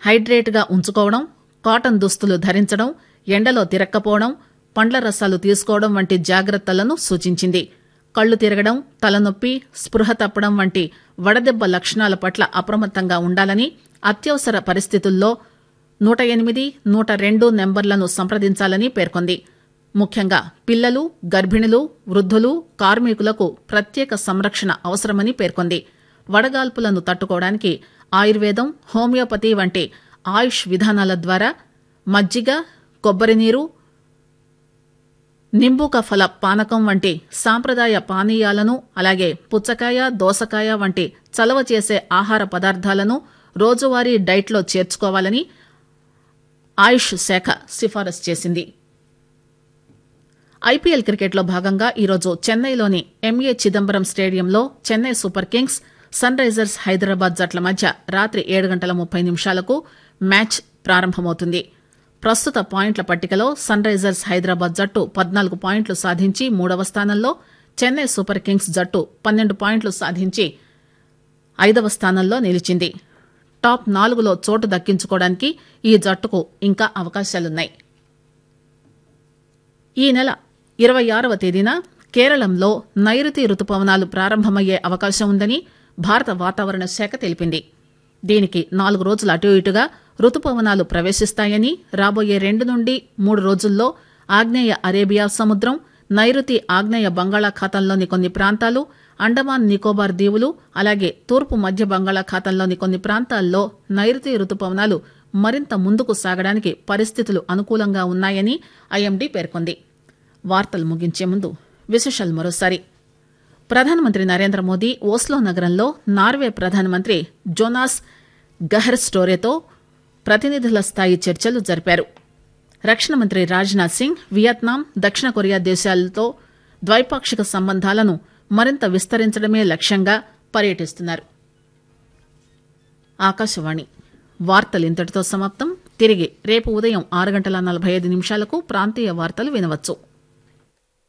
హైడ్రేట్గా ఉంచుకోవడం కాటన్ దుస్తులు ధరించడం ఎండలో తిరక్కపోవడం పండ్ల రసాలు తీసుకోవడం వంటి జాగ్రత్తలను సూచించింది కళ్లు తిరగడం తలనొప్పి స్పృహ తప్పడం వంటి వడదెబ్బ లక్షణాల పట్ల అప్రమత్తంగా ఉండాలని అత్యవసర పరిస్థితుల్లో నూట ఎనిమిది నూట రెండు నెంబర్లను సంప్రదించాలని పేర్కొంది ముఖ్యంగా పిల్లలు గర్భిణులు వృద్ధులు కార్మికులకు ప్రత్యేక సంరక్షణ అవసరమని పేర్కొంది వడగాల్పులను తట్టుకోవడానికి ఆయుర్వేదం హోమియోపతి వంటి ఆయుష్ విధానాల ద్వారా మజ్జిగ కొబ్బరి నీరు నింబూక ఫల పానకం వంటి సాంప్రదాయ పానీయాలను అలాగే పుచ్చకాయ దోసకాయ వంటి చలవ చేసే ఆహార పదార్థాలను రోజువారీ డైట్లో చేర్చుకోవాలని ఆయుష్ శాఖ సిఫారసు చేసింది ఐపీఎల్ క్రికెట్లో భాగంగా ఈరోజు చెన్నైలోని ఎంఏ చిదంబరం స్టేడియంలో Chennai super kings sunrisers Hyderabad జట్ల మధ్య రాత్రి ఏడు గంటల ముప్పై నిమిషాలకు మ్యాచ్ ప్రారంభమవుతుంది ప్రస్తుత పాయింట్ల పట్టికలో సన్ రైజర్స్ హైదరాబాద్ జట్టు పద్నాలుగు పాయింట్లు సాధించి మూడవ స్థానంలో చెన్నై సూపర్ కింగ్స్ జట్టు పన్నెండు పాయింట్లు సాధించి ఐదవ స్థానంలో నిలిచింది టాప్ నాలుగులో చోటు దక్కించుకోవడానికి ఈ జట్టుకు ఇంకా అవకాశాలున్నాయి ఈ నెల ఇరవై ఆరవ తేదీన కేరళంలో నైరుతి రుతుపవనాలు ప్రారంభమయ్యే అవకాశం ఉందని భారత వాతావరణ శాఖ తెలిపింది దీనికి నాలుగు రోజులు అటు ఇటుగా రుతుపవనాలు ప్రవేశిస్తాయని రాబోయే రెండు నుండి మూడు రోజుల్లో ఆగ్నేయ అరేబియా సముద్రం నైరుతి ఆగ్నేయ బంగాళాఖాతంలోని కొన్ని ప్రాంతాలు అండమాన్ నికోబార్ దీవులు అలాగే తూర్పు మధ్య బంగాళాఖాతంలోని కొన్ని ప్రాంతాల్లో నైరుతి రుతుపవనాలు మరింత ముందుకు సాగడానికి పరిస్థితులు అనుకూలంగా ఉన్నాయని ఐఎండీ పేర్కొంది వార్తలు ముగించే ముందు విశేషాలు మరోసారి ప్రధానమంత్రి నరేంద్ర మోదీ ఓస్లో నగరంలో నార్వే ప్రధానమంత్రి జోనాస్ గహర్ స్టోరేతో ప్రతినిధుల స్థాయి చర్చలు జరిపారు రక్షణ మంత్రి రాజ్నాథ్ సింగ్ వియత్నాం దక్షిణ కొరియా దేశాలతో ద్వైపాక్షిక సంబంధాలను మరింత విస్తరించడమే లక్ష్యంగా పర్యటిస్తున్నారు ఆకాశవాణి వార్తలు ఇంతటితో సమాప్తం తిరిగి రేపు ఉదయం ఆరు గంటల నలభై ఐదు నిమిషాలకు ప్రాంతీయ వార్తలు వినవచ్చు